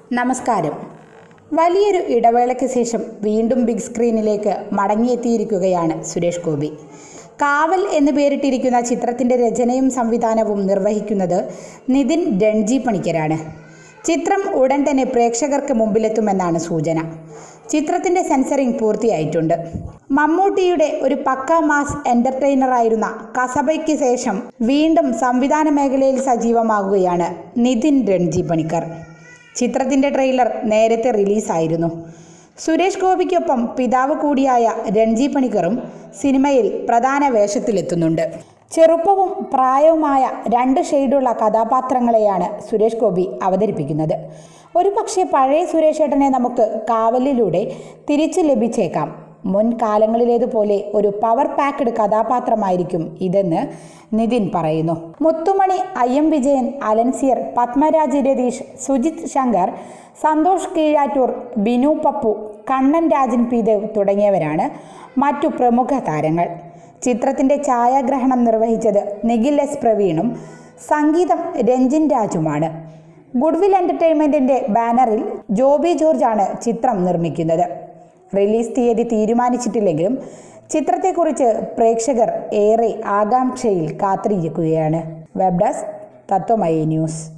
നമസ്കാരം വലിയൊരു ഇടവേളയ്ക്ക് ശേഷം വീണ്ടും ബിഗ് സ്ക്രീനിലേക്ക് മടങ്ങിയെത്തിയിരിക്കുകയാണ് സുരേഷ് ഗോപി കാവൽ എന്ന് പേരിട്ടിരിക്കുന്ന ചിത്രത്തിൻ്റെ രചനയും സംവിധാനവും നിർവഹിക്കുന്നത് നിതിൻ രൺജി പണിക്കരാണ് ചിത്രം ഉടൻ തന്നെ പ്രേക്ഷകർക്ക് മുമ്പിലെത്തുമെന്നാണ് സൂചന ചിത്രത്തിൻ്റെ സെൻസറിംഗ് പൂർത്തിയായിട്ടുണ്ട് മമ്മൂട്ടിയുടെ ഒരു പക്ക മാസ് എൻ്റർടൈനറായിരുന്ന കസബയ്ക്ക് ശേഷം വീണ്ടും സംവിധാന മേഖലയിൽ സജീവമാകുകയാണ് നിതിൻ രൺജി പണിക്കർ ചിത്രത്തിൻ്റെ ട്രെയിലർ നേരത്തെ റിലീസായിരുന്നു സുരേഷ് ഗോപിക്കൊപ്പം പിതാവ് കൂടിയായ രൺജി പണിക്കറും സിനിമയിൽ പ്രധാന വേഷത്തിലെത്തുന്നുണ്ട് ചെറുപ്പവും പ്രായവുമായ രണ്ട് ഷെയ്ഡുള്ള കഥാപാത്രങ്ങളെയാണ് സുരേഷ് ഗോപി അവതരിപ്പിക്കുന്നത് ഒരു പക്ഷേ പഴയ സുരേഷ് ഏട്ടനെ നമുക്ക് കാവലിലൂടെ തിരിച്ചു ലഭിച്ചേക്കാം മുൻകാലങ്ങളിലേതുപോലെ ഒരു പവർ പാക്ഡ് കഥാപാത്രമായിരിക്കും ഇതെന്ന് നിതിൻ പറയുന്നു Muthumani I M Vijayan Alencier Padmaraj Ratheesh Sujith Shankar Santhosh Keezhattoor Binu Pappu Kannan Rajan P Dev തുടങ്ങിയവരാണ് മറ്റു പ്രമുഖ താരങ്ങൾ ചിത്രത്തിൻ്റെ ഛായാഗ്രഹണം നിർവഹിച്ചത് നിഖിൽ എസ് പ്രവീണും സംഗീതം രഞ്ജിൻ രാജുമാണ് ഗുഡ്വിൽ എൻ്റർടൈൻമെൻറ്റിൻ്റെ ബാനറിൽ ജോബി ജോർജാണ് ചിത്രം നിർമ്മിക്കുന്നത് റിലീസ് തീയതി തീരുമാനിച്ചിട്ടില്ലെങ്കിലും ചിത്രത്തെക്കുറിച്ച് പ്രേക്ഷകർ ഏറെ ആകാംക്ഷയിൽ കാത്തിരിക്കുകയാണ് വെബ് ഡെസ്ക് തത്വമയി ന്യൂസ്